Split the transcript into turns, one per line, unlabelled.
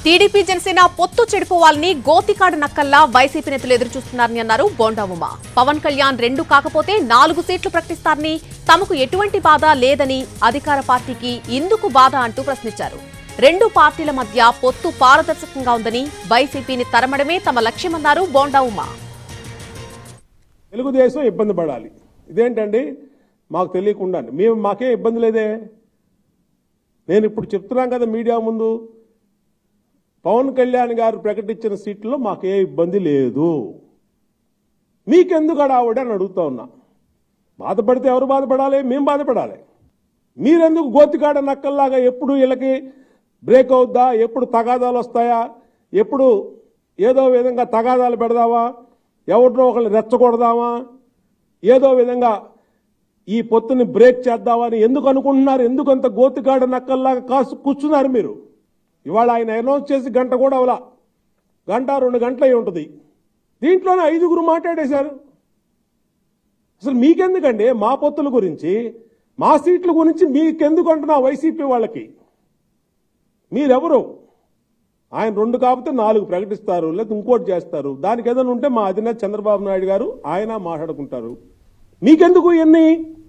TDP Janasena పొత్తు చెడిపోవాలని గోతికాడు నక్కల్లా YCP నేతలు ఎదురు చూస్తున్నారని అన్నారు బోండా ఉమ పవన్ కళ్యాణ్ రెండు కాకపోతే నాలుగు సీట్లు ప్రకటిస్తారని తమకు ఎటువంటి బాధ లేదని అధికార పార్టీకి ఎందుకు బాధ అంటూ ప్రశ్నించారు రెండు పార్టీల మధ్య పొత్తు పారదర్శకంగా ఉందని వైసీపీని తరమడమే తమ లక్ష్యమన్నారు బోండా ఉమ
తెలుగుదేశం ఇబ్బంది పడాలి ఇదేంటండి మాకు తెలియకుండా మేము మాకే ఇబ్బంది లేదే నేను ఇప్పుడు చెప్తున్నాం కదా మీడియా ముందు పవన్ కళ్యాణ్ గారు ప్రకటించిన సీట్లో మాకే ఇబ్బంది లేదు మీకెందుకు ఆవిడ అని అడుగుతా ఉన్నా బాధపడితే ఎవరు బాధపడాలి మేము బాధపడాలి మీరెందుకు గోతికాడ నక్కల్లాగా ఎప్పుడు వీళ్ళకి బ్రేక్ అవుద్దా ఎప్పుడు తగాదాలు వస్తాయా ఎప్పుడు ఏదో విధంగా తగాదాలు పెడదామా ఎవరినో ఒకళ్ళు రెచ్చగొడదామా ఏదో విధంగా ఈ పొత్తుని బ్రేక్ చేద్దామని ఎందుకు అనుకుంటున్నారు ఎందుకు అంత గోతికాడ నక్కల్లాగా కాసు కూర్చున్నారు మీరు ఇవాళ ఆయన అనౌన్స్ చేసి గంట కూడా అవలా గంట రెండు గంటలు అయి ఉంటుంది దీంట్లోనే ఐదుగురు మాట్లాడేశారు అసలు మీకెందుకండి మా పొత్తుల గురించి మా సీట్ల గురించి మీకెందుకు అంటున్నా వైసీపీ వాళ్ళకి మీరెవరు ఆయన రెండు కాకపోతే నాలుగు ప్రకటిస్తారు లేదా ఇంకోటి చేస్తారు దానికి ఏదైనా ఉంటే మా అధినేత చంద్రబాబు నాయుడు గారు ఆయన మాట్లాడుకుంటారు మీకెందుకు ఇవన్నీ